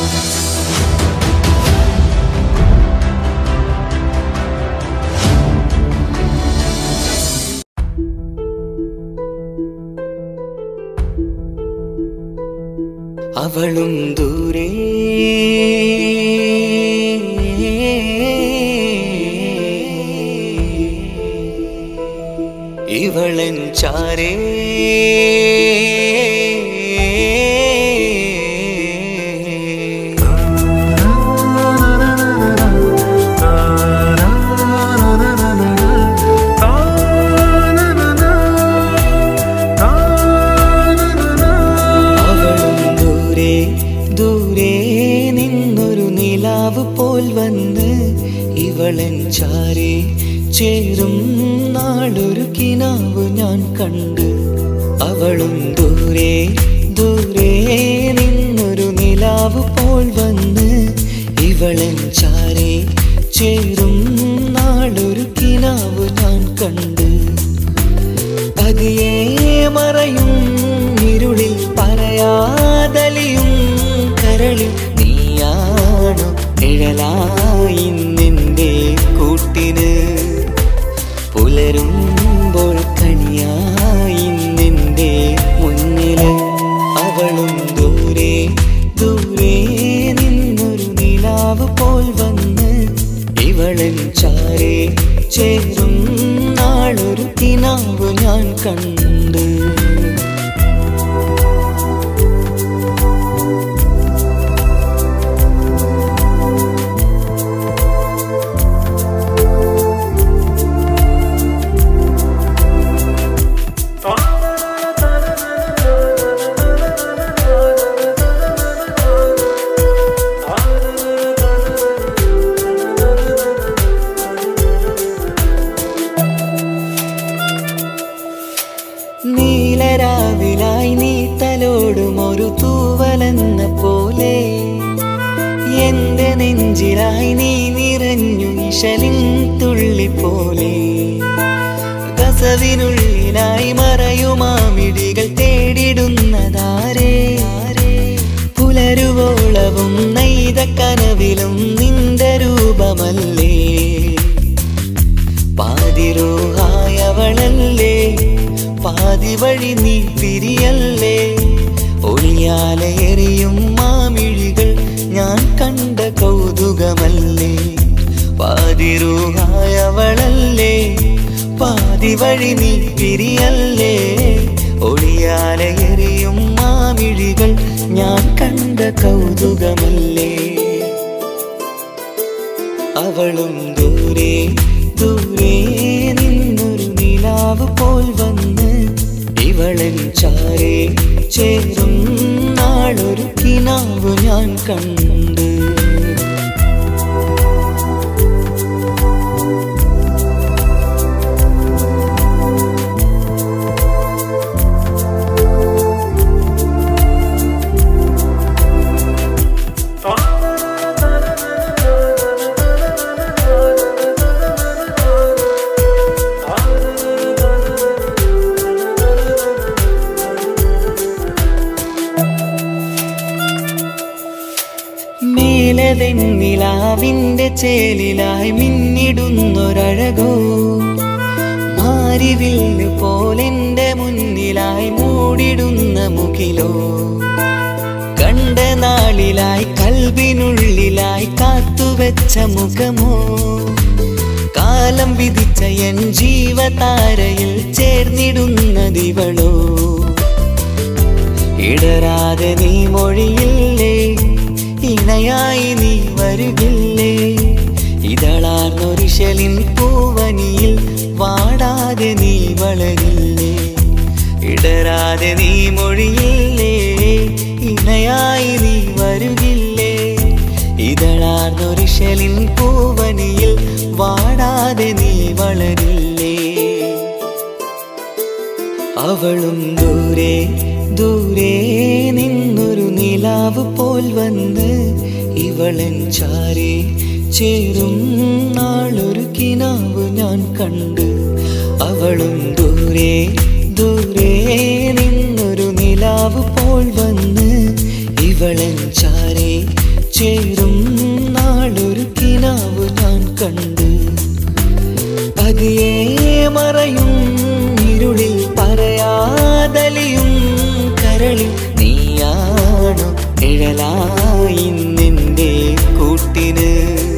അവളും ദൂരെ ഇവളൻ ചാരേ അവളും ദൂരെ ദൂരെ നിന്നൊരു നിലാവ് പോൽ വന്ന് ഇവളൻ ചാരെ ചേരും നാളൊരു കിനാവ് ഞാൻ കണ്ട് അവളും ദൂരെ ദൂരെ നിന്നൊരു നിലാവ് പോൽ വന്ന് ഇവളൻ ചാരെ ചേരും നാളൊരു കിനാവ് ഞാൻ കണ്ട് പതിയെ മറയും ഇരുളിൽ പറയാതലിയും കരളിൽ നീയാണു നിഴലായി നിന്റെ കൂട്ടിന് പുലരുമ്പോൾ കണിയായി നിന്റെ മുന്നില് അവളും ദൂരെ ദൂരെ നിന്നൊരു നിലാവ് പോൽ വന്ന് ഇവളൻ ചാരെ ചേരും നാളൊരു കിനാവ് ഞാൻ കണ്ട് നീലരാവിലായി നീ തലോടും ഒരു തൂവലെന്ന പോലെ എന്റെ നെഞ്ചിലായി നീ നിറഞ്ഞു ഇശലിൻ തുള്ളി പോലെ കസവിനുള്ളിലായി മറയുമാമിടികൾ തേടിടുന്നതാരേ പുലരുവോളവും നെയ്ത കനവിലും നിന്റെ രൂപമല്ലേ പാതിരൂഹായവളല്ലേ പാതി വഴി നീ തിരിയല്ലേ ഒളിയാലെ എറിയും മാമിഴികൾ ഞാൻ കണ്ട കൗതുകമല്ലേ പാതിരൂഹായവളല്ലേ പാതി വഴി നീ തിരിയല്ലേ ഒളിയാലെ എറിയും മാമിഴികൾ ഞാൻ കണ്ട കൗതുകമല്ലേ അവളും ദൂരെ ദൂരെ നിന്നൊരു നിലാവ് പോൽ വന്ന് ഇവളൻ ചാരെ ചേരും നാളൊരു കിനാവ് ഞാൻ കണ്ട് മേലതെന്നിലാവിന്റെ ചേലിലായി മിന്നിടുന്നൊരഴകോ മാരിവില്ല് പോലെന്റെ മുന്നിലായി മൂടിടുന്ന മുകിലോ കണ്ട നാളിലായി കൽവിനുള്ളിലായി കാത്തുവെച്ച മുഖമോ കാലം വിധിച്ച എൻ ജീവതാരയിൽ ചേർന്നിടുന്നതിവളോ ഇടരാതെ നീ മൊഴിയില്ലേ ഇണയായി നീ വരുകില്ലേ ഇതളാർന്നൊരിശലിൻ പൂവനിയിൽ വാടാതെ നീ വളരില്ലേ ഇടരാതെ നീ മൊഴിയില്ലേ ഇണയായി നീ വരുകില്ലേ ഇതളാർന്നൊരിശലിൻ പൂവനിയിൽ വാടാതെ നീ വളരില്ലേ അവളും ദൂരെ ദൂരെ നിന്നൊരു നിലാവ് പോൽ വന്ന് ഇവളൻ ചാരെ ചേരും നാളൊരു കിനാവ് ഞാൻ കണ്ട് അവളും ദൂരെ ദൂരെ നിന്നൊരു നിലാവ് പോൽ വന്ന് ഇവളൻ ചാരെ ചേരും നാളൊരു കിനാവ് ഞാൻ കണ്ട് പതിയെ മറയും ഇരുളിൽ പറയാതലിയും കരളിൽ നീയാണു നിഴലായി നിന്റെ കൂട്ടിന്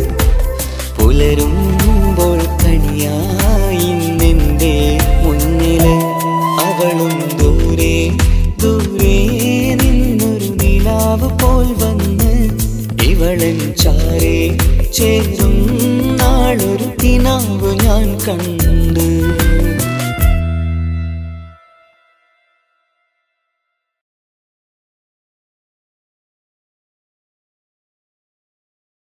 പുലരുമ്പോൾ കണിയായി നിന്റെ മുന്നില് അവളും ദൂരെ ദൂരെ നിന്നൊരു നിലാവ് പോൽ വന്ന് ഇവളൻ ചാരേ ചേരും നാളൊരു കിനാവ് ഞാൻ കണ്ടു